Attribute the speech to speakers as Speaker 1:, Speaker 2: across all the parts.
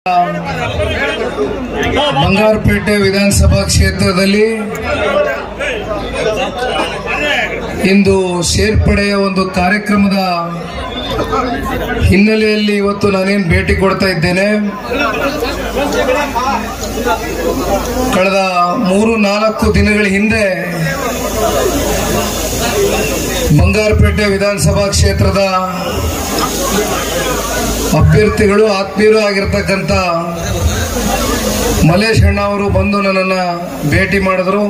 Speaker 1: ಬಂಗಾರಪೇಟೆ ವಿಧಾನಸಭಾ ಕ್ಷೇತ್ರದಲ್ಲಿ ಇಂದು ಸೇರ್ಪಡೆಯ ಒಂದು ಕಾರ್ಯಕ್ರಮದ ಹಿನ್ನೆಲೆಯಲ್ಲಿ ಇವತ್ತು ನಾನೇನು ಭೇಟಿ ಕೊಡ್ತಾ ಇದ್ದೇನೆ ಕಳೆದ ಮೂರು ನಾಲ್ಕು ದಿನಗಳ ಹಿಂದೆ ಬಂಗಾರಪೇಟೆ ವಿಧಾನಸಭಾ ಕ್ಷೇತ್ರದ ಅಭ್ಯರ್ಥಿಗಳು ಆತ್ಮೀಯರು ಆಗಿರ್ತಕ್ಕಂಥ ಮಲೇಶ್ ಅಣ್ಣ ಅವರು ಬಂದು ನನ್ನನ್ನು ಭೇಟಿ ಮಾಡಿದ್ರು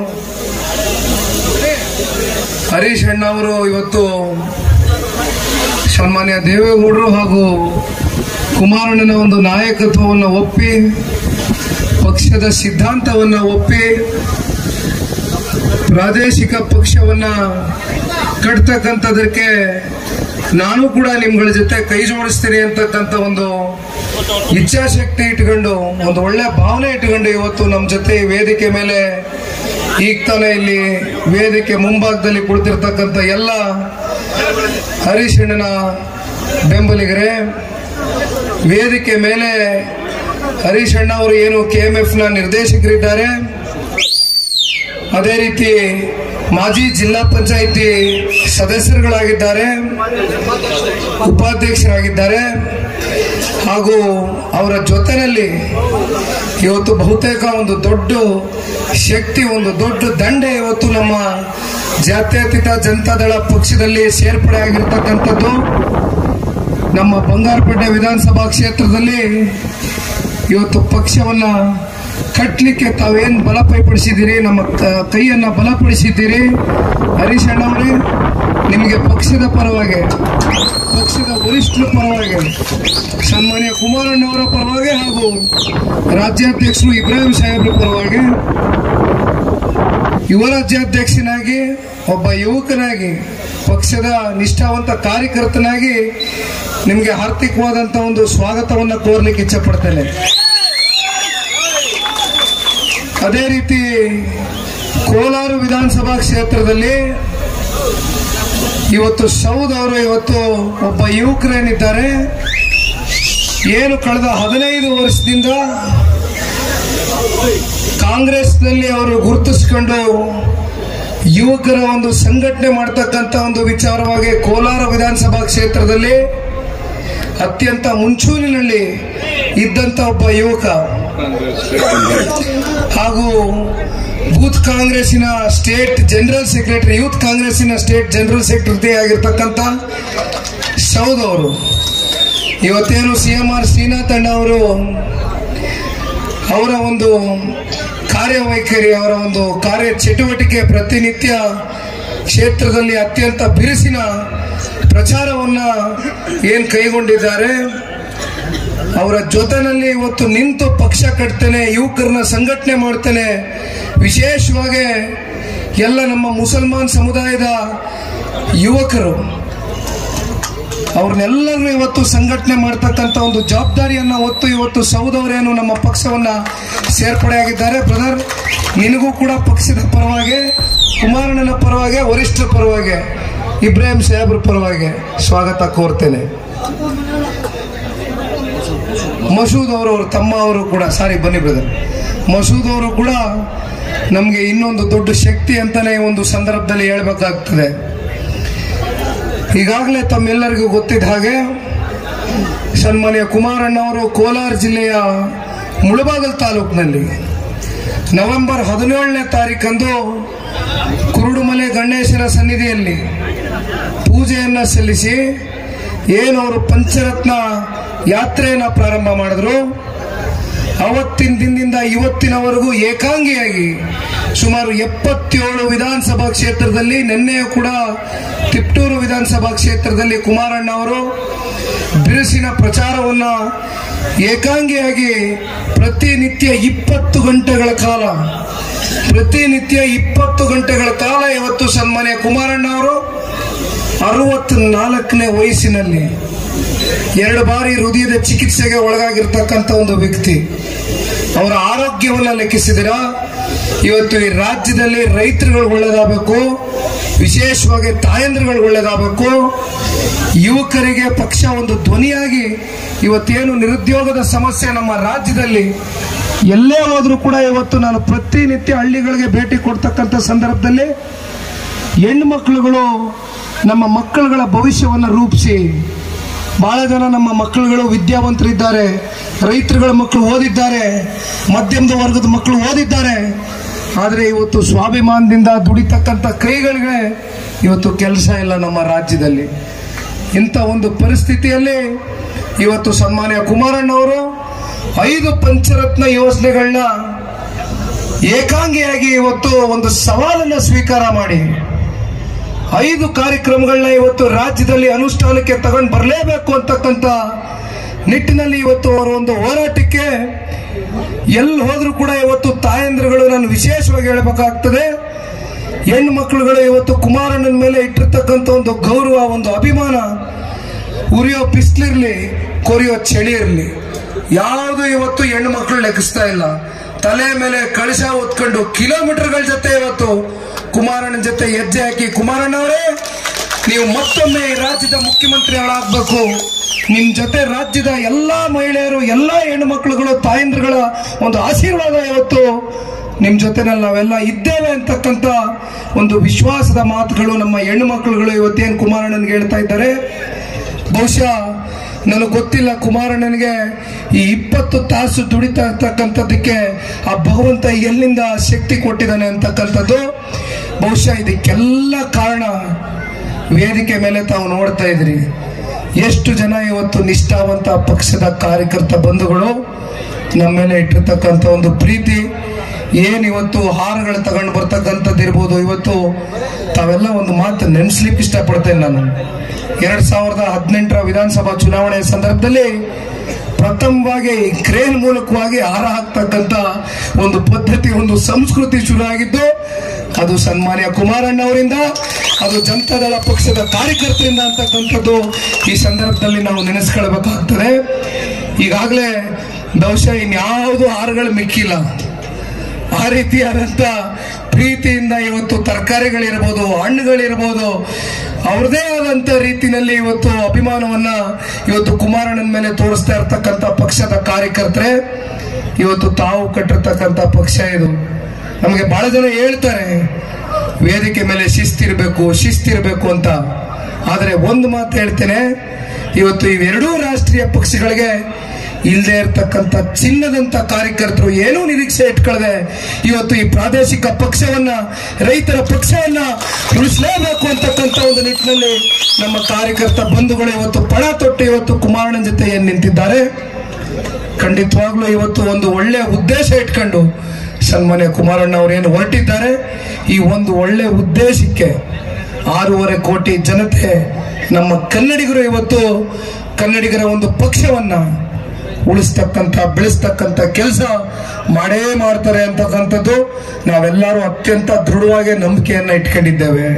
Speaker 1: ಹರೀಶ್ ಅಣ್ಣ ಅವರು ಇವತ್ತು ಸನ್ಮಾನ್ಯ ದೇವೇಗೌಡರು ಹಾಗೂ ಕುಮಾರಣ್ಣನ ಒಂದು ನಾಯಕತ್ವವನ್ನು ಒಪ್ಪಿ ಪಕ್ಷದ ಸಿದ್ಧಾಂತವನ್ನು ಒಪ್ಪಿ ಪ್ರಾದೇಶಿಕ ಪಕ್ಷವನ್ನ ಕಟ್ತಕ್ಕಂಥದಕ್ಕೆ ನಾನು ಕೂಡ ನಿಮ್ಗಳ ಜೊತೆ ಕೈ ಜೋಡಿಸ್ತೀನಿ ಅಂತಕ್ಕಂಥ ಒಂದು ಇಚ್ಛಾಶಕ್ತಿ ಇಟ್ಕೊಂಡು ಒಂದು ಒಳ್ಳೆ ಭಾವನೆ ಇಟ್ಕೊಂಡು ಇವತ್ತು ನಮ್ಮ ಜೊತೆ ಈ ವೇದಿಕೆ ಮೇಲೆ ಈಗ ತಾನೇ ಇಲ್ಲಿ ವೇದಿಕೆ ಮುಂಭಾಗದಲ್ಲಿ ಕುಳಿತಿರ್ತಕ್ಕಂಥ ಎಲ್ಲ ಹರೀಶ್ ಅಣ್ಣನ ಬೆಂಬಲಿಗರೇ ವೇದಿಕೆ ಮೇಲೆ ಹರೀಶ್ ಅಣ್ಣ ಅವರು ಏನು ಕೆ ಎಂ ಎಫ್ ನ ನಿರ್ದೇಶಕರಿದ್ದಾರೆ ಅದೇ ರೀತಿ ಮಾಜಿ ಜಿಲ್ಲಾ ಪಂಚಾಯಿತಿ ಸದಸ್ಯರುಗಳಾಗಿದ್ದಾರೆ ಉಪಾಧ್ಯಕ್ಷರಾಗಿದ್ದಾರೆ ಹಾಗೂ ಅವರ ಜೊತೆಯಲ್ಲಿ ಇವತ್ತು ಬಹುತೇಕ ಒಂದು ದೊಡ್ಡ ಶಕ್ತಿ ಒಂದು ದೊಡ್ಡ ದಂಡೆ ಇವತ್ತು ನಮ್ಮ ಜಾತ್ಯತೀತ ಜನತಾದಳ ಪಕ್ಷದಲ್ಲಿ ಸೇರ್ಪಡೆ ಆಗಿರ್ತಕ್ಕಂಥದ್ದು ನಮ್ಮ ಬಂಗಾರಪೇಟೆ ವಿಧಾನಸಭಾ ಕ್ಷೇತ್ರದಲ್ಲಿ ಇವತ್ತು ಪಕ್ಷವನ್ನ ಕಟ್ಟಲಿಕ್ಕೆ ತಾವೇನ್ ಬಲಪಡಿಸಿದ್ದೀರಿ ನಮ್ಮ ಕ- ಕೈಯನ್ನ ಬಲಪಡಿಸಿದ್ದೀರಿ ಹರೀಶ್ ಅಣ್ಣವರೇ ನಿಮಗೆ ಪಕ್ಷದ ಪರವಾಗಿ ಪಕ್ಷದ ವರಿಷ್ಠರ ಪರವಾಗಿ ಸನ್ಮಾನ್ಯ ಕುಮಾರಣ್ಣವರ ಪರವಾಗಿ ಹಾಗೂ ರಾಜ್ಯಾಧ್ಯಕ್ಷರು ಇಬ್ರಾಹಿಂ ಸಾಹೇಬ್ರ ಪರವಾಗಿ ಯುವ ರಾಜ್ಯಾಧ್ಯಕ್ಷನಾಗಿ ಒಬ್ಬ ಯುವಕನಾಗಿ ಪಕ್ಷದ ನಿಷ್ಠಾವಂತ ಕಾರ್ಯಕರ್ತನಾಗಿ ನಿಮಗೆ ಆರ್ಥಿಕವಾದಂತ ಒಂದು ಸ್ವಾಗತವನ್ನು ಕೋರ್ಲಿಕ್ಕೆ ಇಚ್ಛಪಡ್ತೇನೆ ಅದೇ ರೀತಿ ಕೋಲಾರ ವಿಧಾನಸಭಾ ಕ್ಷೇತ್ರದಲ್ಲಿ ಇವತ್ತು ಸೌದ್ ಅವರು ಇವತ್ತು ಒಬ್ಬ ಯುವಕರೇನಿದ್ದಾರೆ ಏನು ಕಳೆದ ಹದಿನೈದು ವರ್ಷದಿಂದ ಕಾಂಗ್ರೆಸ್ನಲ್ಲಿ ಅವರು ಗುರುತಿಸಿಕೊಂಡು ಯುವಕರ ಒಂದು ಸಂಘಟನೆ ಮಾಡ್ತಕ್ಕಂಥ ಒಂದು ವಿಚಾರವಾಗಿ ಕೋಲಾರ ವಿಧಾನಸಭಾ ಕ್ಷೇತ್ರದಲ್ಲಿ ಅತ್ಯಂತ ಮುಂಚೂಣಿನಲ್ಲಿ ಇದ್ದಂತ ಒಬ್ಬ ಯುವಕ ಹಾಗೂ ಬೂತ್ ಕಾಂಗ್ರೆಸ್ಸಿನ ಸ್ಟೇಟ್ ಜನರಲ್ ಸೆಕ್ರೆಟರಿ ಯೂತ್ ಕಾಂಗ್ರೆಸ್ಸಿನ ಸ್ಟೇಟ್ ಜನರಲ್ ಸೆಕ್ರೆಟರಿ ಆಗಿರ್ತಕ್ಕಂಥ ಸೌದ್ ಅವರು ಇವತ್ತೇನು ಸಿ ಎಂ ಆರ್ ಶ್ರೀನಾಥ್ ಅಣ್ಣ ಅವರು ಅವರ ಒಂದು ಕಾರ್ಯವೈಖರಿ ಅವರ ಒಂದು ಕಾರ್ಯ ಚಟುವಟಿಕೆ ಪ್ರತಿನಿತ್ಯ ಕ್ಷೇತ್ರದಲ್ಲಿ ಅತ್ಯಂತ ಬಿರುಸಿನ ಪ್ರಚಾರವನ್ನ ಏನ್ ಕೈಗೊಂಡಿದ್ದಾರೆ ಅವರ ಜೊತೆನಲ್ಲಿ ಇವತ್ತು ನಿಂತು ಪಕ್ಷ ಕಟ್ತೇನೆ ಯುವಕರನ್ನ ಸಂಘಟನೆ ಮಾಡ್ತೇನೆ ವಿಶೇಷವಾಗಿ ಎಲ್ಲ ನಮ್ಮ ಮುಸಲ್ಮಾನ್ ಸಮುದಾಯದ ಯುವಕರು ಅವ್ರನ್ನೆಲ್ಲರನ್ನೂ ಇವತ್ತು ಸಂಘಟನೆ ಮಾಡ್ತಕ್ಕಂಥ ಒಂದು ಜವಾಬ್ದಾರಿಯನ್ನ ಹೊತ್ತು ಇವತ್ತು ಸೌದವರೇನು ನಮ್ಮ ಪಕ್ಷವನ್ನ ಸೇರ್ಪಡೆಯಾಗಿದ್ದಾರೆ ಬ್ರದರ್ ನಿನಗೂ ಕೂಡ ಪಕ್ಷದ ಪರವಾಗಿ ಕುಮಾರಣ್ಣನ ಪರವಾಗಿ ವರಿಷ್ಠರ ಪರವಾಗಿ ಇಬ್ರಾಹಿಂ ಸಾಹೇಬ್ರ ಪರವಾಗಿ ಸ್ವಾಗತ ಕೋರ್ತೇನೆ ಮಸೂದ್ ಅವರು ಅವ್ರ ತಮ್ಮ ಅವರು ಕೂಡ ಸಾರಿ ಬನ್ನಿ ಬ್ರದರ್ ಮಸೂದ್ ಅವರು ಕೂಡ ನಮಗೆ ಇನ್ನೊಂದು ದೊಡ್ಡ ಶಕ್ತಿ ಅಂತಾನೆ ಈ ಒಂದು ಸಂದರ್ಭದಲ್ಲಿ ಹೇಳ್ಬೇಕಾಗ್ತದೆ ಈಗಾಗಲೇ ತಮ್ಮೆಲ್ಲರಿಗೂ ಗೊತ್ತಿದ್ದ ಹಾಗೆ ಸನ್ಮಾನ್ಯ ಕುಮಾರಣ್ಣ ಅವರು ಕೋಲಾರ ಜಿಲ್ಲೆಯ ಮುಳಬಾಗಲ್ ತಾಲೂಕಿನಲ್ಲಿ ನವೆಂಬರ್ ಹದಿನೇಳನೇ ತಾರೀಕಂದು ಕುರುಡುಮಲೆ ಗಣೇಶನ ಸನ್ನಿಧಿಯಲ್ಲಿ ಪೂಜೆಯನ್ನ ಸಲ್ಲಿಸಿ ಏನು ಅವರು ಪಂಚರತ್ನ ಯಾತ್ರೆಯನ್ನ ಪ್ರಾರಂಭ ಮಾಡಿದ್ರು ಅವತ್ತಿನ ದಿನದಿಂದ ಇವತ್ತಿನವರೆಗೂ ಏಕಾಂಗಿಯಾಗಿ ಸುಮಾರು ಎಪ್ಪತ್ತೇಳು ವಿಧಾನಸಭಾ ಕ್ಷೇತ್ರದಲ್ಲಿ ನಿನ್ನೆಯೂ ಕೂಡ ತಿಪ್ಟೂರು ವಿಧಾನಸಭಾ ಕ್ಷೇತ್ರದಲ್ಲಿ ಕುಮಾರಣ್ಣ ಅವರು ಬಿರುಸಿನ ಪ್ರಚಾರವನ್ನ ಏಕಾಂಗಿಯಾಗಿ ಪ್ರತಿನಿತ್ಯ ಇಪ್ಪತ್ತು ಗಂಟೆಗಳ ಕಾಲ ಪ್ರತಿನಿತ್ಯ ಇಪ್ಪತ್ತು ಗಂಟೆಗಳ ಕಾಲ ಇವತ್ತು ಸನ್ಮಾನ್ಯ ಕುಮಾರಣ್ಣ ಅವರು ಅರವತ್ನಾಲ್ಕನೇ ವಯಸ್ಸಿನಲ್ಲಿ ಎರಡು ಬಾರಿ ಹೃದಯದ ಚಿಕಿತ್ಸೆಗೆ ಒಳಗಾಗಿರ್ತಕ್ಕಂಥ ಒಂದು ವ್ಯಕ್ತಿ ಅವರ ಆರೋಗ್ಯವನ್ನ ಲೆಕ್ಕಿಸಿದಿರಾ ಇವತ್ತು ಈ ರಾಜ್ಯದಲ್ಲಿ ರೈತರುಗಳು ಒಳ್ಳೇದಾಗಬೇಕು ವಿಶೇಷವಾಗಿ ತಾಯಂದ್ರುಗಳು ಒಳ್ಳೇದಾಗಬೇಕು ಯುವಕರಿಗೆ ಪಕ್ಷ ಒಂದು ಧ್ವನಿಯಾಗಿ ಇವತ್ತೇನು ನಿರುದ್ಯೋಗದ ಸಮಸ್ಯೆ ನಮ್ಮ ರಾಜ್ಯದಲ್ಲಿ ಎಲ್ಲೇ ಹೋದ್ರೂ ಕೂಡ ಇವತ್ತು ನಾನು ಪ್ರತಿನಿತ್ಯ ಹಳ್ಳಿಗಳಿಗೆ ಭೇಟಿ ಕೊಡ್ತಕ್ಕಂಥ ಸಂದರ್ಭದಲ್ಲಿ ಹೆಣ್ಣು ಮಕ್ಕಳುಗಳು ನಮ್ಮ ಮಕ್ಕಳುಗಳ ಭವಿಷ್ಯವನ್ನು ರೂಪಿಸಿ ಬಹಳ ಜನ ನಮ್ಮ ಮಕ್ಕಳುಗಳು ವಿದ್ಯಾವಂತರಿದ್ದಾರೆ ರೈತರುಗಳ ಮಕ್ಕಳು ಓದಿದ್ದಾರೆ ಮಧ್ಯಮದ ವರ್ಗದ ಮಕ್ಕಳು ಓದಿದ್ದಾರೆ ಆದರೆ ಇವತ್ತು ಸ್ವಾಭಿಮಾನದಿಂದ ದುಡಿತಕ್ಕಂಥ ಕೈಗಳಿಗೆ ಇವತ್ತು ಕೆಲಸ ಇಲ್ಲ ನಮ್ಮ ರಾಜ್ಯದಲ್ಲಿ ಇಂಥ ಒಂದು ಪರಿಸ್ಥಿತಿಯಲ್ಲಿ ಇವತ್ತು ಸನ್ಮಾನ್ಯ ಕುಮಾರಣ್ಣವರು ಐದು ಪಂಚರತ್ನ ಯೋಜನೆಗಳನ್ನ ಏಕಾಂಗಿಯಾಗಿ ಇವತ್ತು ಒಂದು ಸವಾಲನ್ನು ಸ್ವೀಕಾರ ಮಾಡಿ ಐದು ಕಾರ್ಯಕ್ರಮಗಳನ್ನ ಇವತ್ತು ರಾಜ್ಯದಲ್ಲಿ ಅನುಷ್ಠಾನಕ್ಕೆ ತಗೊಂಡು ಬರಲೇಬೇಕು ಅಂತಕ್ಕಂಥ ನಿಟ್ಟಿನಲ್ಲಿ ಇವತ್ತು ಅವರ ಒಂದು ಹೋರಾಟಕ್ಕೆ ಎಲ್ಲಿ ಹೋದ್ರೂ ಕೂಡ ಇವತ್ತು ತಾಯಂದ್ರುಗಳು ನಾನು ವಿಶೇಷವಾಗಿ ಹೇಳಬೇಕಾಗ್ತದೆ ಹೆಣ್ಣು ಮಕ್ಕಳುಗಳು ಇವತ್ತು ಕುಮಾರಣ್ಣನ ಮೇಲೆ ಇಟ್ಟಿರ್ತಕ್ಕಂಥ ಒಂದು ಗೌರವ ಒಂದು ಅಭಿಮಾನ ಉರಿಯೋ ಬಿಸಿಲಿರ್ಲಿ ಕೊರಿಯೋ ಚಳಿ ಇರಲಿ ಯಾವುದು ಇವತ್ತು ಹೆಣ್ಣು ಮಕ್ಕಳು ಲೆಕ್ಕಿಸ್ತಾ ಇಲ್ಲ ತಲೆ ಮೇಲೆ ಕಳಶ ಹೊತ್ಕೊಂಡು ಕಿಲೋಮೀಟರ್ಗಳ ಜೊತೆ ಇವತ್ತು ಕುಮಾರಣ್ಣನ ಜೊತೆ ಹೆಜ್ಜೆ ಹಾಕಿ ಕುಮಾರಣ್ಣವರೇ ನೀವು ಮತ್ತೊಮ್ಮೆ ಈ ರಾಜ್ಯದ ಮುಖ್ಯಮಂತ್ರಿಗಳಾಗಬೇಕು ನಿಮ್ ಜೊತೆ ರಾಜ್ಯದ ಎಲ್ಲಾ ಮಹಿಳೆಯರು ಎಲ್ಲಾ ಹೆಣ್ಣು ಮಕ್ಕಳುಗಳು ತಾಯಂದ್ರುಗಳ ಒಂದು ಆಶೀರ್ವಾದ ಇವತ್ತು ನಿಮ್ ಜೊತೆನಲ್ಲಿ ನಾವೆಲ್ಲ ಇದ್ದೇವೆ ಅಂತಕ್ಕಂಥ ಒಂದು ವಿಶ್ವಾಸದ ಮಾತುಗಳು ನಮ್ಮ ಹೆಣ್ಣು ಮಕ್ಕಳುಗಳು ಇವತ್ತೇನು ಕುಮಾರಣ್ಣನಿಗೆ ಹೇಳ್ತಾ ಇದ್ದಾರೆ ಬಹುಶಃ ನನಗೆ ಗೊತ್ತಿಲ್ಲ ಕುಮಾರಣ್ಣನಿಗೆ ಈ ಇಪ್ಪತ್ತು ತಾಸು ದುಡಿತಾ ಇರ್ತಕ್ಕಂಥದ್ದಕ್ಕೆ ಆ ಭಗವಂತ ಎಲ್ಲಿಂದ ಶಕ್ತಿ ಕೊಟ್ಟಿದ್ದಾನೆ ಅಂತಕ್ಕಂಥದ್ದು ಬಹುಶಃ ಇದಕ್ಕೆಲ್ಲ ಕಾರಣ ವೇದಿಕೆ ಮೇಲೆ ತಾವು ನೋಡ್ತಾ ಇದ್ರಿ ಎಷ್ಟು ಜನ ಇವತ್ತು ನಿಷ್ಠಾವಂತ ಪಕ್ಷದ ಕಾರ್ಯಕರ್ತ ಬಂಧುಗಳು ನಮ್ಮ ಮೇಲೆ ಇಟ್ಟಿರ್ತಕ್ಕಂಥ ಒಂದು ಪ್ರೀತಿ ಏನ್ ಇವತ್ತು ಹಾರಗಳು ತಗೊಂಡು ಬರ್ತಕ್ಕಂಥದ್ದು ಇರ್ಬೋದು ಇವತ್ತು ತಾವೆಲ್ಲ ಒಂದು ಮಾತು ನೆನೆಸ್ಲಿಕ್ಕೆ ಇಷ್ಟಪಡ್ತೇನೆ ನಾನು ಎರಡ್ ಸಾವಿರದ ಹದಿನೆಂಟರ ವಿಧಾನಸಭಾ ಚುನಾವಣೆಯ ಸಂದರ್ಭದಲ್ಲಿ ಪ್ರಥಮವಾಗಿ ಕ್ರೇನ್ ಮೂಲಕವಾಗಿ ಹಾರ ಹಾಕ್ತಕ್ಕಂಥ ಒಂದು ಪದ್ಧತಿ ಒಂದು ಸಂಸ್ಕೃತಿ ಶುರು ಆಗಿದ್ದು ಅದು ಸನ್ಮಾನ್ಯ ಕುಮಾರಣ್ಣ ಅವರಿಂದ ಅದು ಜನತಾದಳ ಪಕ್ಷದ ಕಾರ್ಯಕರ್ತರಿಂದ ಅಂತಕ್ಕಂಥದ್ದು ಈ ಸಂದರ್ಭದಲ್ಲಿ ನಾವು ನೆನೆಸ್ಕೊಳ್ಬೇಕಾಗ್ತದೆ ಈಗಾಗಲೇ ಬಹುಶಃ ಇನ್ಯಾವುದು ಹಾರಗಳು ಮಿಕ್ಕಿಲ್ಲ ಆ ರೀತಿಯಾದಂಥ ಪ್ರೀತಿಯಿಂದ ಇವತ್ತು ತರಕಾರಿಗಳಿರ್ಬೋದು ಹಣ್ಣುಗಳಿರ್ಬೋದು ಅವ್ರದೇ ಆದಂಥ ರೀತಿಯಲ್ಲಿ ಇವತ್ತು ಅಭಿಮಾನವನ್ನ ಇವತ್ತು ಕುಮಾರಣ್ಣನ ಮೇಲೆ ತೋರಿಸ್ತಾ ಇರ್ತಕ್ಕಂಥ ಪಕ್ಷದ ಕಾರ್ಯಕರ್ತರೆ ಇವತ್ತು ತಾವು ಕಟ್ಟಿರ್ತಕ್ಕಂಥ ಪಕ್ಷ ಇದು ನಮಗೆ ಬಹಳ ಜನ ಹೇಳ್ತಾರೆ ವೇದಿಕೆ ಮೇಲೆ ಶಿಸ್ತಿರ್ಬೇಕು ಶಿಸ್ತಿರ್ಬೇಕು ಅಂತ ಆದರೆ ಒಂದು ಮಾತು ಹೇಳ್ತೇನೆ ಇವತ್ತು ಇವೆರಡೂ ರಾಷ್ಟ್ರೀಯ ಪಕ್ಷಗಳಿಗೆ ಇಲ್ಲದೆ ಇರತಕ್ಕಂಥ ಚಿನ್ನದಂತ ಕಾರ್ಯಕರ್ತರು ಏನೂ ನಿರೀಕ್ಷೆ ಇಟ್ಕೊಳ್ಳದೆ ಇವತ್ತು ಈ ಪ್ರಾದೇಶಿಕ ಪಕ್ಷವನ್ನ ರೈತರ ಪಕ್ಷವನ್ನ ಉಳಿಸಲೇಬೇಕು ಅಂತಕ್ಕಂಥ ಒಂದು ನಿಟ್ಟಿನಲ್ಲಿ ನಮ್ಮ ಕಾರ್ಯಕರ್ತ ಬಂಧುಗಳು ಇವತ್ತು ಪಣ ತೊಟ್ಟು ಇವತ್ತು ಕುಮಾರಣ್ಣನ ಜೊತೆ ಏನ್ ನಿಂತಿದ್ದಾರೆ ಖಂಡಿತವಾಗ್ಲೂ ಇವತ್ತು ಒಂದು ಒಳ್ಳೆಯ ಉದ್ದೇಶ ಇಟ್ಕೊಂಡು ಸನ್ಮಾನ್ಯ ಕುಮಾರಣ್ಣ ಅವರೇನು ಹೊರಟಿದ್ದಾರೆ ಈ ಒಂದು ಒಳ್ಳೆ ಉದ್ದೇಶಕ್ಕೆ ಆರೂವರೆ ಕೋಟಿ ಜನತೆ ನಮ್ಮ ಕನ್ನಡಿಗರು ಇವತ್ತು ಕನ್ನಡಿಗರ ಒಂದು ಪಕ್ಷವನ್ನ ಉಳಿಸ್ತಕ್ಕಂಥ ಬೆಳೆಸ್ತಕ್ಕಂಥ ಕೆಲಸ ಮಾಡೇ ಮಾಡ್ತಾರೆ ಅಂತಕ್ಕಂಥದ್ದು ನಾವೆಲ್ಲರೂ ಅತ್ಯಂತ ದೃಢವಾಗಿ ನಂಬಿಕೆಯನ್ನ ಇಟ್ಕೊಂಡಿದ್ದೇವೆ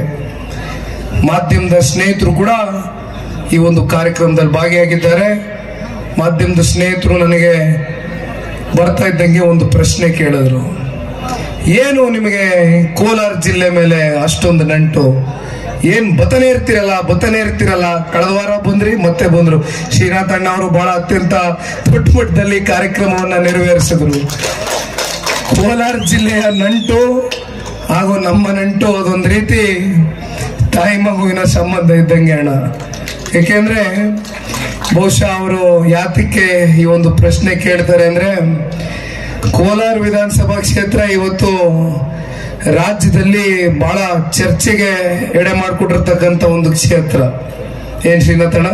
Speaker 1: ಮಾಧ್ಯಮದ ಸ್ನೇಹಿತರು ಕೂಡ ಈ ಒಂದು ಕಾರ್ಯಕ್ರಮದಲ್ಲಿ ಭಾಗಿಯಾಗಿದ್ದಾರೆ ಮಾಧ್ಯಮದ ಸ್ನೇಹಿತರು ನನಗೆ ಬರ್ತಾ ಇದ್ದಂಗೆ ಒಂದು ಪ್ರಶ್ನೆ ಕೇಳಿದ್ರು ಏನು ನಿಮಗೆ ಕೋಲಾರ ಜಿಲ್ಲೆ ಮೇಲೆ ಅಷ್ಟೊಂದು ನಂಟು ಏನ್ ಬತನೆ ಇರ್ತಿರಲ್ಲ ಬತನೆ ಇರ್ತಿರಲ್ಲ ಕಳೆದ ವಾರ ಬಂದ್ರಿ ಮತ್ತೆ ಬಂದ್ರು ಶ್ರೀನಾಥ್ ಅಣ್ಣ ಅವರು ಬಹಳ ಅತ್ಯಂತ ದೊಡ್ಡ ಮಟ್ಟದಲ್ಲಿ ಕಾರ್ಯಕ್ರಮವನ್ನ ನೆರವೇರಿಸಿದ್ರು ಕೋಲಾರ ಜಿಲ್ಲೆಯ ನಂಟು ಹಾಗೂ ನಮ್ಮ ನಂಟು ಅದೊಂದು ರೀತಿ ತಾಯಿ ಮಗುವಿನ ಸಂಬಂಧ ಇದ್ದಂಗೆ ಅಣ್ಣ ಏಕೆಂದ್ರೆ ಬಹುಶಃ ಅವರು ಯಾತಕ್ಕೆ ಈ ಒಂದು ಪ್ರಶ್ನೆ ಕೇಳ್ತಾರೆ ಅಂದ್ರೆ ಕೋಲಾರ ವಿಧಾನಸಭಾ ಕ್ಷೇತ್ರ ಇವತ್ತು ರಾಜ್ಯದಲ್ಲಿ ಬಹಳ ಚರ್ಚೆಗೆ ಎಡೆ ಮಾಡಿಕೊಟ್ಟಿರ್ತಕ್ಕಂಥ ಒಂದು ಕ್ಷೇತ್ರ ಏನ್ ಶ್ರೀನಾಥಣ್ಣ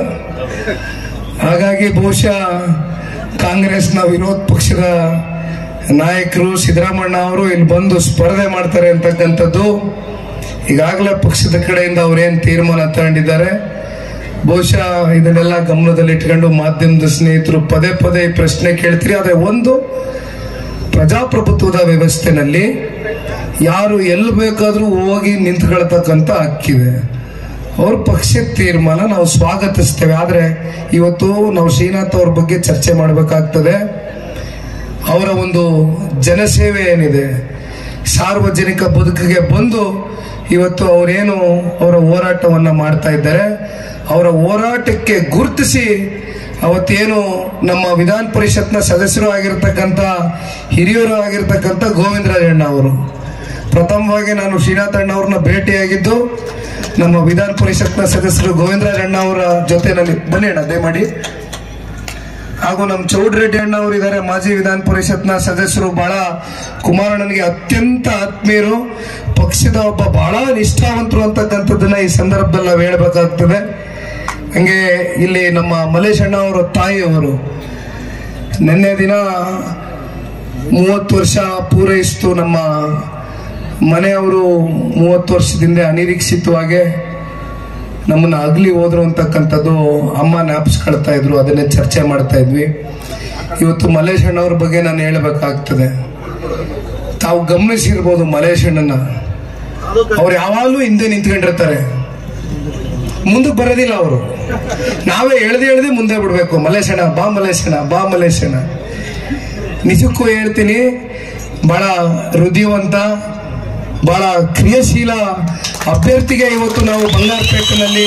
Speaker 1: ಹಾಗಾಗಿ ಬಹುಶಃ ಕಾಂಗ್ರೆಸ್ನ ವಿರೋಧ ಪಕ್ಷದ ನಾಯಕರು ಸಿದ್ದರಾಮಣ್ಣ ಅವರು ಇಲ್ಲಿ ಬಂದು ಸ್ಪರ್ಧೆ ಮಾಡ್ತಾರೆ ಅಂತಕ್ಕಂಥದ್ದು ಈಗಾಗಲೇ ಪಕ್ಷದ ಕಡೆಯಿಂದ ಅವ್ರೇನ್ ತೀರ್ಮಾನ ತಗೊಂಡಿದ್ದಾರೆ ಬಹುಶಃ ಇದನ್ನೆಲ್ಲ ಗಮನದಲ್ಲಿ ಇಟ್ಕೊಂಡು ಮಾಧ್ಯಮದ ಸ್ನೇಹಿತರು ಪದೇ ಪದೇ ಈ ಪ್ರಶ್ನೆ ಕೇಳ್ತೀರಿ ಆದ್ರೆ ಒಂದು ಪ್ರಜಾಪ್ರಭುತ್ವದ ವ್ಯವಸ್ಥೆನಲ್ಲಿ ಯಾರು ಎಲ್ಲಿ ಬೇಕಾದ್ರೂ ಹೋಗಿ ನಿಂತ್ಕೊಳ್ತಕ್ಕಂಥ ಹಕ್ಕಿದೆ ಅವ್ರ ಪಕ್ಷದ ತೀರ್ಮಾನ ನಾವು ಸ್ವಾಗತಿಸ್ತೇವೆ ಆದ್ರೆ ಇವತ್ತು ನಾವು ಶ್ರೀನಾಥ್ ಅವ್ರ ಬಗ್ಗೆ ಚರ್ಚೆ ಮಾಡಬೇಕಾಗ್ತದೆ ಅವರ ಒಂದು ಜನಸೇವೆ ಏನಿದೆ ಸಾರ್ವಜನಿಕ ಬದುಕಿಗೆ ಬಂದು ಇವತ್ತು ಅವರೇನು ಅವರ ಹೋರಾಟವನ್ನ ಮಾಡ್ತಾ ಇದ್ದಾರೆ ಅವರ ಹೋರಾಟಕ್ಕೆ ಗುರುತಿಸಿ ಅವತ್ತೇನು ನಮ್ಮ ವಿಧಾನ ಪರಿಷತ್ನ ಸದಸ್ಯರು ಆಗಿರ್ತಕ್ಕಂಥ ಹಿರಿಯರು ಆಗಿರ್ತಕ್ಕಂಥ ಗೋವಿಂದರಾಜಣ್ಣ ಅವರು ಪ್ರಥಮವಾಗಿ ನಾನು ಶ್ರೀನಾಥ್ ಅಣ್ಣ ಅವ್ರನ್ನ ಭೇಟಿಯಾಗಿದ್ದು ನಮ್ಮ ವಿಧಾನ ಪರಿಷತ್ನ ಸದಸ್ಯರು ಗೋವಿಂದರಾಜಣ್ಣ ಅವರ ಜೊತೆನಲ್ಲಿ ಬನ್ನಿ ಅಣ್ಣ ದಯಮಾಡಿ ಹಾಗೂ ನಮ್ಮ ಚೌಡ್ರೆಡ್ಡಿ ಅಣ್ಣ ಅವರು ಇದ್ದಾರೆ ಮಾಜಿ ವಿಧಾನ ಪರಿಷತ್ನ ಸದಸ್ಯರು ಬಹಳ ಕುಮಾರಣ್ಣನಿಗೆ ಅತ್ಯಂತ ಆತ್ಮೀಯರು ಪಕ್ಷದ ಒಬ್ಬ ಬಹಳ ನಿಷ್ಠಾವಂತರು ಅಂತಕ್ಕಂಥದ್ದನ್ನ ಈ ಸಂದರ್ಭದಲ್ಲಿ ನಾವು ಹೇಳ್ಬೇಕಾಗ್ತದೆ ಹಂಗೆ ಇಲ್ಲಿ ನಮ್ಮ ಮಲೇಶ್ ಅಣ್ಣ ಅವರ ತಾಯಿಯವರು ನಿನ್ನೆ ದಿನ ಮೂವತ್ತು ವರ್ಷ ಪೂರೈಸಿತು ನಮ್ಮ ಮನೆಯವರು ಮೂವತ್ತು ವರ್ಷದಿಂದ ಅನಿರೀಕ್ಷಿತವಾಗಿ ನಮ್ಮನ್ನ ಅಗಲಿ ಹೋದ್ರು ಅಂತಕ್ಕಂಥದ್ದು ಅಮ್ಮ ಜ್ಞಾಪಿಸ್ಕೊಳ್ತಾ ಇದ್ರು ಅದನ್ನೇ ಚರ್ಚೆ ಮಾಡ್ತಾ ಇದ್ವಿ ಇವತ್ತು ಮಲೇಶ್ ಅಣ್ಣವ್ರ ಬಗ್ಗೆ ನಾನು ಹೇಳ್ಬೇಕಾಗ್ತದೆ ತಾವು ಗಮನಿಸಿರ್ಬೋದು ಮಲೇಶ್ ಅಣ್ಣನ ಅವ್ರು ಯಾವಾಗಲೂ ಹಿಂದೆ ನಿಂತ್ಕೊಂಡಿರ್ತಾರೆ ಮುಂದಕ್ಕೆ ಬರೋದಿಲ್ಲ ಅವರು ನಾವೇ ಎಳ್ದು ಎಳ್ದು ಮುಂದೆ ಬಿಡ್ಬೇಕು ಮಲೇಶಣ್ಣ ಬಾ ಮಲೇಶಣ್ಣ ಬಾ ಮಲೇಶಣ್ಣ ನಿಜಕ್ಕೂ ಹೇಳ್ತೀನಿ ಬಹಳ ಹೃದಯವಂತ ಬಹಳ ಕ್ರಿಯಾಶೀಲ ಅಭ್ಯರ್ಥಿಗೆ ಇವತ್ತು ನಾವು ಬಂಗಾರಪೇಟೆನಲ್ಲಿ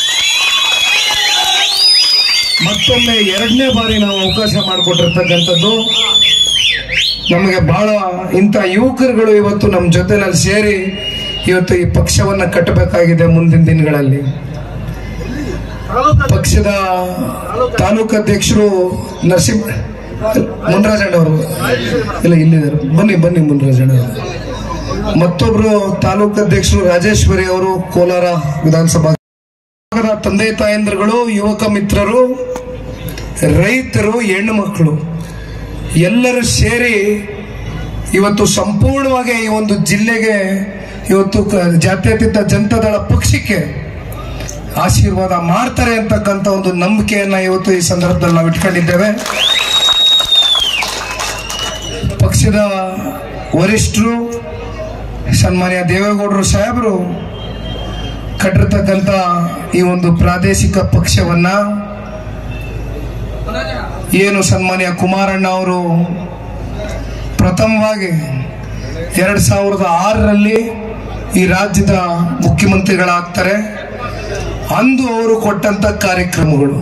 Speaker 1: ಮತ್ತೊಮ್ಮೆ ಎರಡನೇ ಬಾರಿ ನಾವು ಅವಕಾಶ ಮಾಡಿಕೊಟ್ಟಿರ್ತಕ್ಕಂಥದ್ದು ನಮಗೆ ಬಹಳ ಇಂಥ ಯುವಕರುಗಳು ಇವತ್ತು ನಮ್ಮ ಜೊತೆನಲ್ಲಿ ಸೇರಿ ಇವತ್ತು ಈ ಪಕ್ಷವನ್ನ ಕಟ್ಟಬೇಕಾಗಿದೆ ಮುಂದಿನ ದಿನಗಳಲ್ಲಿ ಪಕ್ಷದ ತಾಲೂಕು ಅಧ್ಯಕ್ಷರು ನರಸಿಂಹ ಮುನ್ರಾಜಣ್ಣ ಅವರು ಇಲ್ಲ ಇಲ್ಲಿದ್ದಾರೆ ಬನ್ನಿ ಬನ್ನಿ ಮುನ್ರಾಜಣ್ಣ ಅವರು ಮತ್ತೊಬ್ರು ತಾಲೂಕು ಅಧ್ಯಕ್ಷರು ರಾಜೇಶ್ವರಿ ಅವರು ಕೋಲಾರ ವಿಧಾನಸಭಾ ಭಾಗದ ತಂದೆ ತಾಯಂದ್ರುಗಳು ಯುವಕ ಮಿತ್ರರು ರೈತರು ಹೆಣ್ಣು ಮಕ್ಕಳು ಎಲ್ಲರೂ ಸೇರಿ ಇವತ್ತು ಸಂಪೂರ್ಣವಾಗಿ ಈ ಒಂದು ಜಿಲ್ಲೆಗೆ ಇವತ್ತು ಕ- ಜಾತ್ಯತೀತ ಜನತಾದಳ ಪಕ್ಷಕ್ಕೆ ಆಶೀರ್ವಾದ ಮಾಡ್ತಾರೆ ಅಂತಕ್ಕಂಥ ಒಂದು ನಂಬಿಕೆಯನ್ನ ಇವತ್ತು ಈ ಸಂದರ್ಭದಲ್ಲಿ ನಾವು ಇಟ್ಕೊಂಡಿದ್ದೇವೆ ಪಕ್ಷದ ವರಿಷ್ಠರು ಸನ್ಮಾನ್ಯ ದೇವೇಗೌಡರು ಸಾಹೇಬರು ಕಟ್ಟಿರ್ತಕ್ಕಂಥ ಈ ಒಂದು ಪ್ರಾದೇಶಿಕ ಪಕ್ಷವನ್ನ ಏನು ಸನ್ಮಾನ್ಯ ಕುಮಾರಣ್ಣ ಅವರು ಪ್ರಥಮವಾಗಿ ಎರಡ್ ಸಾವಿರದ ಆರರಲ್ಲಿ ಈ ರಾಜ್ಯದ ಮುಖ್ಯಮಂತ್ರಿಗಳಾಗ್ತಾರೆ ಅಂದು ಅವರು ಕೊಟ್ಟಂತ ಕಾರ್ಯಕ್ರಮಗಳು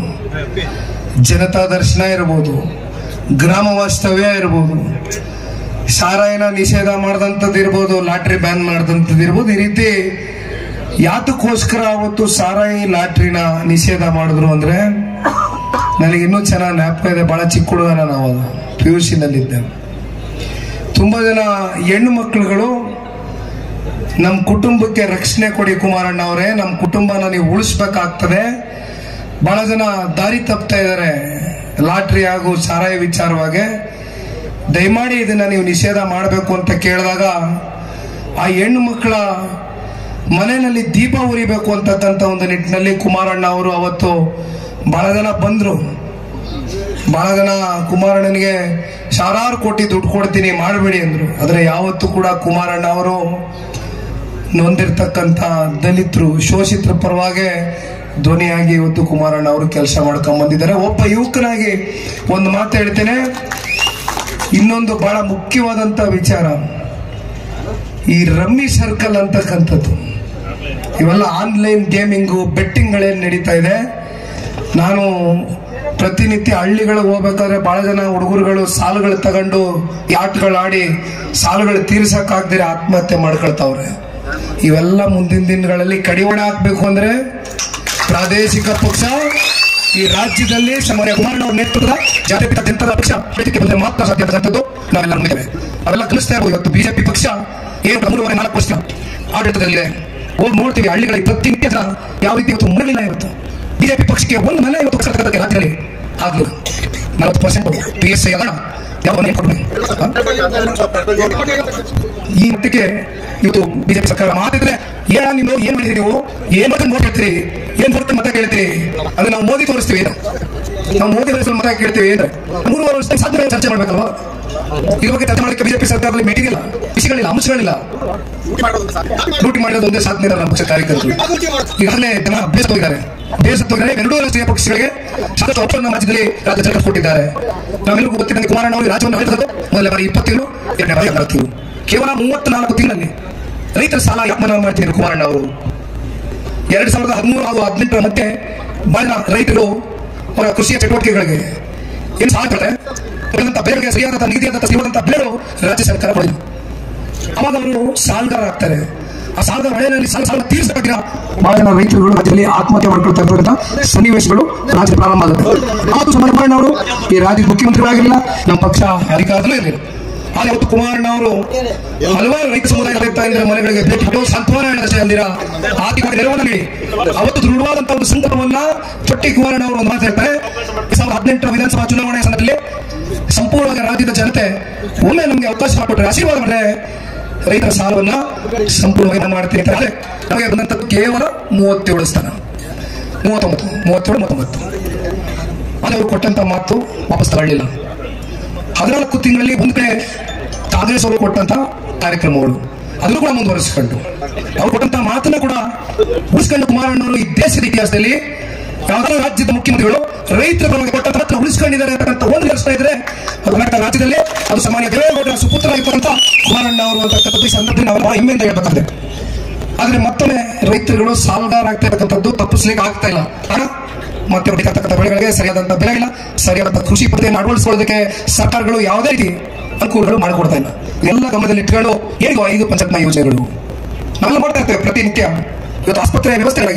Speaker 1: ಜನತಾ ದರ್ಶನ ಇರ್ಬೋದು ಗ್ರಾಮ ವಾಸ್ತವ್ಯ ಇರ್ಬೋದು ಸಾರಾಯಣ ನಿಷೇಧ ಮಾಡಿದಂಥದ್ದು ಇರ್ಬೋದು ಲಾಟ್ರಿ ಬ್ಯಾನ್ ಮಾಡಿದಂಥದ್ದು ಇರ್ಬೋದು ಈ ರೀತಿ ಯಾತಕ್ಕೋಸ್ಕರ ಅವತ್ತು ಸಾರಾಯಿ ಲಾಟ್ರಿನ ನಿಷೇಧ ಮಾಡಿದ್ರು ಅಂದ್ರೆ ನನಗೆ ಇನ್ನೂ ಚೆನ್ನಾಗಿ ಜ್ಞಾಪಕ ಇದೆ ಬಹಳ ಚಿಕ್ಕ ಹುಡುಗ ನಾನು ಅವಾಗ ಪಿ ಯು ಸಿನಲ್ಲಿದ್ದೆ ತುಂಬಾ ಜನ ಹೆಣ್ಣು ಮಕ್ಕಳುಗಳು ನಮ್ಮ ಕುಟುಂಬಕ್ಕೆ ರಕ್ಷಣೆ ಕೊಡಿ ಕುಮಾರಣ್ಣ ಅವರೇ ನಮ್ಮ ಕುಟುಂಬನ ನೀವು ಉಳಿಸ್ಬೇಕಾಗ್ತದೆ ಬಹಳ ಜನ ದಾರಿ ತಪ್ತಾ ಇದ್ದಾರೆ ಲಾಟ್ರಿ ಹಾಗೂ ಸಾರಾಯಿ ವಿಚಾರವಾಗಿ ದಯಮಾಡಿ ಇದನ್ನ ನೀವು ನಿಷೇಧ ಮಾಡಬೇಕು ಅಂತ ಕೇಳಿದಾಗ ಆ ಹೆಣ್ಣು ಮಕ್ಕಳ ಮನೆಯಲ್ಲಿ ದೀಪ ಉರಿಬೇಕು ಅಂತಕ್ಕಂಥ ಒಂದು ನಿಟ್ಟಿನಲ್ಲಿ ಕುಮಾರಣ್ಣ ಅವರು ಅವತ್ತು ಬಹಳ ಜನ ಬಂದ್ರು ಬಹಳ ಜನ ಕುಮಾರಣ್ಣನಿಗೆ ಸಾವಿರಾರು ಕೋಟಿ ದುಡ್ಡು ಕೊಡ್ತೀನಿ ಮಾಡಬೇಡಿ ಅಂದ್ರು ಆದ್ರೆ ಯಾವತ್ತೂ ಕೂಡ ಕುಮಾರಣ್ಣ ಅವರು ನೊಂದಿರ್ತಕ್ಕಂಥ ದಲಿತರು ಶೋಷಿತರ ಪರವಾಗಿ ಧ್ವನಿಯಾಗಿ ಇವತ್ತು ಕುಮಾರಣ್ಣ ಅವರು ಕೆಲಸ ಮಾಡ್ಕೊಂಡ್ ಬಂದಿದ್ದಾರೆ ಒಬ್ಬ ಯುವಕನಾಗಿ ಒಂದು ಮಾತು ಹೇಳ್ತೇನೆ ಇನ್ನೊಂದು ಬಹಳ ಮುಖ್ಯವಾದಂತ ವಿಚಾರ ಈ ರಮ್ಮಿ ಸರ್ಕಲ್ ಅಂತಕ್ಕಂಥದ್ದು ಇವೆಲ್ಲ ಆನ್ಲೈನ್ ಗೇಮಿಂಗು ಬೆಟ್ಟಿಂಗ್ಗಳೇನು ನಡೀತಾ ಇದೆ ನಾನು ಪ್ರತಿನಿತ್ಯ ಹಳ್ಳಿಗಳಿಗೆ ಹೋಗ್ಬೇಕಾದ್ರೆ ಬಹಳ ಜನ ಹುಡುಗರುಗಳು ಸಾಲುಗಳು ತಗೊಂಡು ಈ ಆಟಗಳು ಆಡಿ ಸಾಲುಗಳು ತೀರ್ಸಕ್ಕಾಗ್ದಿರ ಆತ್ಮಹತ್ಯೆ ಮಾಡ್ಕೊಳ್ತಾವ್ರೆ ಇವೆಲ್ಲ ಮುಂದಿನ ದಿನಗಳಲ್ಲಿ ಕಡಿವಾಣ ಹಾಕ್ಬೇಕು ಅಂದ್ರೆ ಪ್ರಾದೇಶಿಕ ಪಕ್ಷ ಈ ರಾಜ್ಯದಲ್ಲಿ ಸನ್ಮಾನ್ಯ ಕುಮಾರಣ್ಣ ಅವರ ನೇತೃತ್ವದ ಜಾತ್ಯತೀತ ಜನತಾ ಪಕ್ಷ ಆಡಳಿತಕ್ಕೆ ಬಂದರೆ ಮಾತ್ರ ಸಾಧ್ಯ ಅಂತಕ್ಕಂಥದ್ದು ನಾವೆಲ್ಲ ನಂಬಿದ್ದೇವೆ ಅವೆಲ್ಲ ಕಲಿಸ್ತಾ ಇರ್ಬೋದು ಇವತ್ತು ಬಿಜೆಪಿ ಪಕ್ಷ ಏನು ಮೂರುವರೆ ನಾಲ್ಕು ವರ್ಷ ಆಡಳಿತದಲ್ಲಿದೆ ಹೋಗಿ ನೋಡ್ತೀವಿ ಹಳ್ಳಿಗಳಲ್ಲಿ ಪ್ರತಿನಿತ್ಯ ಜನ ಯಾವ ರೀತಿ ಇವತ್ತು ಮರಳಿಲ್ಲ ಇವತ್ತು ಬಿಜೆಪಿ ಪಕ್ಷಕ್ಕೆ ಒಂದು ಮನೆ ಇವತ್ತು ಪಕ್ಷ ರಾಜ್ಯದಲ್ಲಿ ಆಗ್ಲಿಲ್ಲ ನಲವತ್ತು ಪರ್ಸೆಂಟ್ ಪಿ ಎಸ್ ಐ ಅಲ್ಲ ಯಾವ ಮನೆ ಕೊಡ್ಬೇಕು ಈ ಮಟ್ಟಕ್ಕೆ ಇವತ್ತು ಬಿಜೆಪಿ ಸರ್ಕಾರ ಮಾತಿದ್ರೆ ಏನ ನೀವು ಏನ್ ಮಾಡಿದ್ರಿ ನೀವು ಏನ್ ಮತ್ತೆ ಮೋದಿ ಹೇಳ್ತೀರಿ ಏನ್ ಬರುತ್ತೆ ಮತ ಕೇಳ್ತೀರಿ ಅಂದ್ರೆ ನಾವು ಮೋದಿ ತೋರಿಸ್ತೀವಿ ಏನು? ನಾವು ಮೋದಿ ತೋರಿಸಲು ಮತ ಕೇಳ್ತೀವಿ ಅಂದ್ರೆ ಮೂರುವರೆ ವರ್ಷದಲ್ಲಿ ಸಾಧ್ಯ ಚರ್ಚೆ ಮಾಡ್ಬೇಕಲ್ವಾ ಇದ್ರ ಬಗ್ಗೆ ಚರ್ಚೆ ಮಾಡಲಿಕ್ಕೆ ಬಿಜೆಪಿ ಸರ್ಕಾರದಲ್ಲಿ ಮೆಟೀರಿಯಲ್ ವಿಷಯಗಳಿಲ್ಲ ಅಂಶಗಳಿಲ್ಲ ಲೂಟಿ ಮಾಡಿರೋದು ಒಂದೇ ಸಾಧನೆ ಇಲ್ಲ ನಮ್ಮ ಪಕ್ಷ ಕಾರ್ಯಕರ್ತರು ಈಗಾಗಲೇ ಜನ ಬೇಸತ್ತಿದ್ದಾರೆ ಬೇಸತ್ತಿದ್ದಾರೆ ಎರಡೂ ರಾಷ್ಟ್ರೀಯ ಪಕ್ಷಗಳಿಗೆ ಸಾಕಷ್ಟು ಒಪ್ಪಂದ ರಾಜ್ಯದಲ್ಲಿ ರಾಜ್ಯ ಸರ್ಕಾರ ಕೊಟ್ಟಿದ್ದಾರೆ ನಾವೆಲ್ಲರಿಗೂ ಗೊತ್ತಿದ್ದಂಗೆ ಕುಮಾರಣ್ಣ ಅವರು ರಾಜ್ಯವನ್ನು ಆಳಿರೋದು ಮೊದಲ ಬಾರಿ ಇಪ್ಪತ್ತೇಳು ಎರಡನೇ ಬಾರಿ ಅರವತ್ತೇಳು ಕೇವಲ ಮೂವತ್ನಾಲ್ಕು ತಿಂಗಳಲ್ಲಿ ರೈತರ ಸಾಲ ಯಾಕೆ ಮನ್ನಾ ಮಾಡ್ತಿದ್ರು ಕುಮಾರಣ್ಣ ಅವರು ಎರಡ್ ಸಾವಿರದ ಹದಿಮೂರು ಹಾಗೂ ಹದಿನೆಂಟರ ಮಧ್ಯೆ ಬಹಳ ರೈತರು ಅವರ ಕೃಷಿಯ ಚಟುವಟಿಕೆಗಳಿಗೆ ಏನು ಸಾಲ ಕೊಡ್ತಾರೆ ಕೊಡುವಂತ ಬೆಲೆಗೆ ಸರಿಯಾದ ನಿಗದಿಯಾದ ಸಿಗುವಂತ ಬೆಲೆಗಳು ರಾಜ್ಯ ಸರ್ಕಾರ ಕೊಡಿಲ್ಲ ಅವಾಗ ಅವರು ಸಾಲಗಾರ ಆಗ್ತಾರೆ ಆ ಸಾಲದ ಹೊಳೆಯಲ್ಲಿ ಸಾಲ ಸಾಲ ತೀರಿಸಬೇಕಿಲ್ಲ ಬಹಳ ಜನ ರೈತರುಗಳು ರಾಜ್ಯದಲ್ಲಿ ಆತ್ಮಹತ್ಯೆ ಮಾಡ್ಕೊಳ್ತಾ ಇರ್ತಕ್ಕಂಥ ಸನ್ನಿವೇಶಗಳು ರಾಜ್ಯ ಪ್ರಾರಂಭ ಆಗುತ್ತೆ ಅವತ್ತು ಕುಮಾರಣ್ಣ ಅವರು ಈ ರಾಜ್ಯದ ಮುಖ್ಯಮಂತ್ರಿಗಳಾಗಿರಲಿಲ್ಲ ನಮ್ಮ ಪಕ್ಷ ಅಧಿಕಾರದಲ್ಲೂ ಇರಲಿಲ್ಲ ಆದರೆ ಅವತ್ತು ಕುಮಾರಣ್ಣ ಅವರು ಹಲವಾರು ರೈತ ಸಮುದಾಯದ ರೈತ ಇಂದ್ರ ಮನೆಗಳಿಗೆ ಭೇಟಿ ಕೊಟ್ಟು ಸಾಂತ್ವನ ಹೇಳದಷ್ಟೇ ಅಂದಿರ ಆರ್ಥಿಕ ನೆರವನ್ನು ನೀಡಿ ಅವತ್ತು ದೃಢವಾದಂತಹ ಒಂದು ಸಂಕಲ್ಪವನ್ನ ತೊಟ್ಟಿ ಕುಮಾರಣ್ಣ ಅವರು ಒಂದು ಮಾತು ಹೇಳ್ತಾರೆ ಎರಡ್ ಸಾವಿರದ ಹದಿನೆಂಟರ ವಿಧಾನಸಭಾ ಚುನಾವಣೆ ಸಂದರ್ಭದಲ್ಲಿ ಸಂಪೂರ್ಣವಾಗಿ ರಾಜ್ಯದ ಜನತೆ ಒಮ್ಮೆ ನಮಗೆ ಅವಕಾಶ ಮಾಡಿಕೊಟ್ರೆ ಆಶೀರ್ವಾದ ಮಾಡಿದ್ರೆ ರೈತರ ಸಾಲವನ್ನ ಸಂಪೂರ್ಣವಾಗಿ ನಾನು ಮಾಡ್ತೀನಿ ಅಂತ ಹೇಳಿದ್ರೆ ನಮಗೆ ಬಂದಂಥದ್ದು ಕೇವಲ ಮೂವತ್ತೇಳು ಸ್ಥಾನ ಮೂವತ್ತೊಂಬತ್ತು ಮೂವತ್ತೇಳು ಮೂವತ್ತೊಂಬತ್ತು ಆದರೆ ಅವರು ಕೊಟ್ಟಂತ ಮಾತು ವಾಪಸ್ ತಗೊಳ್ಳಿಲ್ಲ ಹದಿನಾಲ್ಕು ತಿಂಗಳಲ್ಲಿ ಒಂದು ಕಡೆ ಕಾಂಗ್ರೆಸ್ ಅವರು ಕೊಟ್ಟಂತ ಕಾರ್ಯಕ್ರಮಗಳು ಅದನ್ನು ಕೂಡ ಮುಂದುವರಿಸಿಕೊಂಡು ಅವ್ರು ಕೊಟ್ಟಂತ ಮಾತನ್ನ ಕೂಡ ಉಳಿಸ್ಕೊಂಡು ಕುಮಾರಣ್ಣವರು ಈ ದೇಶದ ಇತಿಹಾಸದಲ್ಲಿ ಯಾವ್ದಾದ್ರು ರಾಜ್ಯದ ಮುಖ್ಯಮಂತ್ರಿಗಳು ರೈತರ ಪರವಾಗಿ ಕೊಟ್ಟಂತ ಮಾತ್ರ ಉಳಿಸ್ಕೊಂಡಿದ್ದಾರೆ ಅಂತಕ್ಕಂಥ ಒಂದು ನಡೆಸ್ತಾ ಇದ್ರೆ ಅದು ಕರ್ನಾಟಕ ರಾಜ್ಯದಲ್ಲಿ ಅದು ಸಾಮಾನ್ಯ ದೇವೇಗೌಡರ ಸುಪುತ್ರರಾಗಿರ್ತಕ್ಕಂಥ ಕುಮಾರಣ್ಣ ಅವರು ಅಂತಕ್ಕಂಥದ್ದು ಈ ಸಂದರ್ಭದಲ್ಲಿ ನಾವು ಬಹಳ ಹೆಮ್ಮೆಯಿಂದ ಹೇಳ್ಬೇಕಾಗಿದೆ ಆದ್ರೆ ಮತ್ತೊಮ್ಮೆ ರೈತರುಗಳು ಸಾಲಗಾರ ಆಗ್ತಾ ಇರತಕ್ಕಂಥದ್ದು ತಪ್ಪಿಸ್ಲಿಕ್ಕೆ ಆಗ್ತಾ ಇಲ್ಲ ಕಾರಣ ಮತ್ತೆ ಅವ್ರು ಬೇಕಾಗ್ತಕ್ಕಂಥ ಬೆಳೆಗಳಿಗೆ ಸರಿಯಾದಂತ ಬೆಲೆ ಇಲ್ಲ ಸರಿಯಾದಂತ ಕೃಷಿ ಪದ್ಧತಿಯನ್ನು ಅಳವಡಿಸಿಕೊಳ್ಳೋದಕ್ಕೆ ಸರ್ಕಾರಗಳು ಯಾವುದೇ ರೀತಿ ಅನುಕೂಲಗಳು ಮಾಡಿಕೊಡ್ತಾ ಇಲ್ಲ ಎಲ್ಲ ಗಮನದಲ್ಲಿ ಇಟ್ಕೊಂಡು ಹೇಗೋ ಐದು ಪಂಚಾಯತ್ನ ಯೋಜನೆಗಳು ನಾವೆಲ್ಲ ಮಾಡ್ತಾ ಇರ್ತೇವೆ ಪ್ರತಿನಿತ್ಯ ಇವತ್ತು ಆಸ್ಪತ್ರೆ ವ್ಯವಸ್ಥೆಗಳಾಗಿ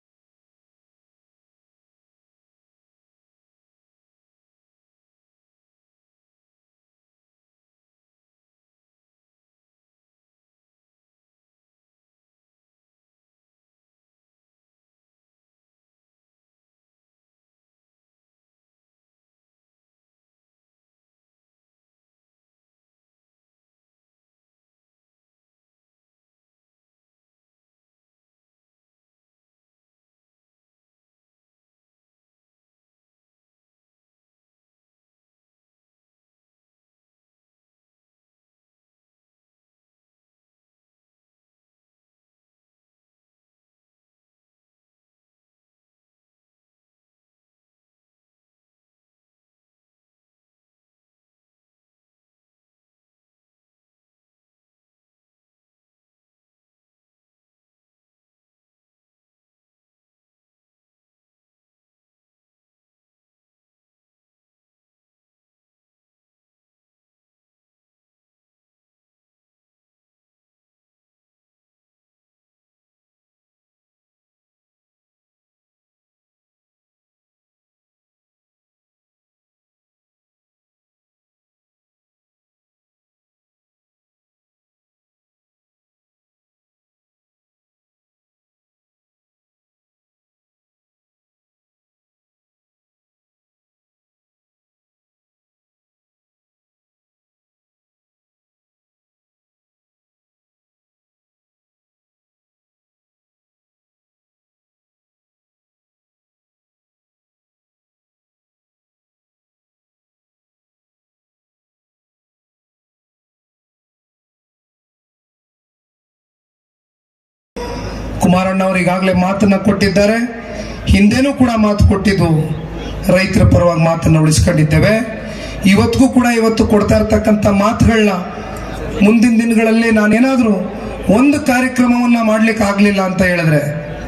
Speaker 1: ಕುಮಾರಣ್ಣ ಅವರು ಈಗಾಗಲೇ ಮಾತನ್ನ ಕೊಟ್ಟಿದ್ದಾರೆ ಹಿಂದೆನೂ ಕೂಡ ಮಾತು ಕೊಟ್ಟಿದ್ದು ರೈತರ ಪರವಾಗಿ ಮಾತನ್ನ ಉಳಿಸ್ಕೊಂಡಿದ್ದೇವೆ ಇವತ್ತಿಗೂ ಕೂಡ ಇವತ್ತು ಕೊಡ್ತಾ ಇರ್ತಕ್ಕಂಥ ಮಾತುಗಳನ್ನ ಮುಂದಿನ ದಿನಗಳಲ್ಲಿ ನಾನೇನಾದರೂ ಒಂದು ಕಾರ್ಯಕ್ರಮವನ್ನ ಮಾಡ್ಲಿಕ್ಕೆ ಆಗ್ಲಿಲ್ಲ ಅಂತ ಹೇಳಿದ್ರೆ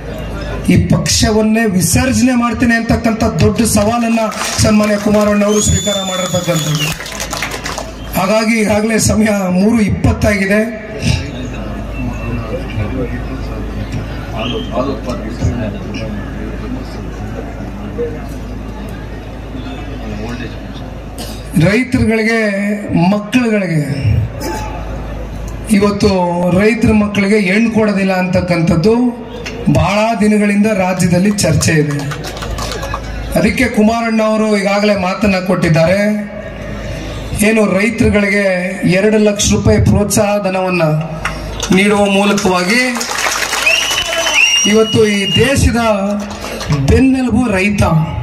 Speaker 1: ಈ ಪಕ್ಷವನ್ನೇ ವಿಸರ್ಜನೆ ಮಾಡ್ತೇನೆ ಅಂತಕ್ಕಂಥ ದೊಡ್ಡ ಸವಾಲನ್ನ ಸನ್ಮಾನ್ಯ ಕುಮಾರಣ್ಣ ಅವರು ಸ್ವೀಕಾರ ಮಾಡಿರ್ತಕ್ಕಂಥದ್ದು ಹಾಗಾಗಿ ಈಗಾಗಲೇ ಸಮಯ ಮೂರು ಇಪ್ಪತ್ತಾಗಿದೆ ರೈತರುಗಳಿಗೆ ಮಕ್ಕಳುಗಳಿಗೆ ಇವತ್ತು ರೈತರ ಮಕ್ಕಳಿಗೆ ಹೆಣ್ಣು ಕೊಡೋದಿಲ್ಲ ಅಂತಕ್ಕಂಥದ್ದು ಬಹಳ ದಿನಗಳಿಂದ ರಾಜ್ಯದಲ್ಲಿ ಚರ್ಚೆ ಇದೆ ಅದಕ್ಕೆ ಕುಮಾರಣ್ಣ ಅವರು ಈಗಾಗಲೇ ಮಾತನ್ನ ಕೊಟ್ಟಿದ್ದಾರೆ ಏನು ರೈತರುಗಳಿಗೆ ಎರಡು ಲಕ್ಷ ರೂಪಾಯಿ ಪ್ರೋತ್ಸಾಹ ಧನವನ್ನ ನೀಡುವ ಮೂಲಕವಾಗಿ ಇವತ್ತು ಈ ದೇಶದ ಬೆನ್ನೆಲುಬು ರೈತ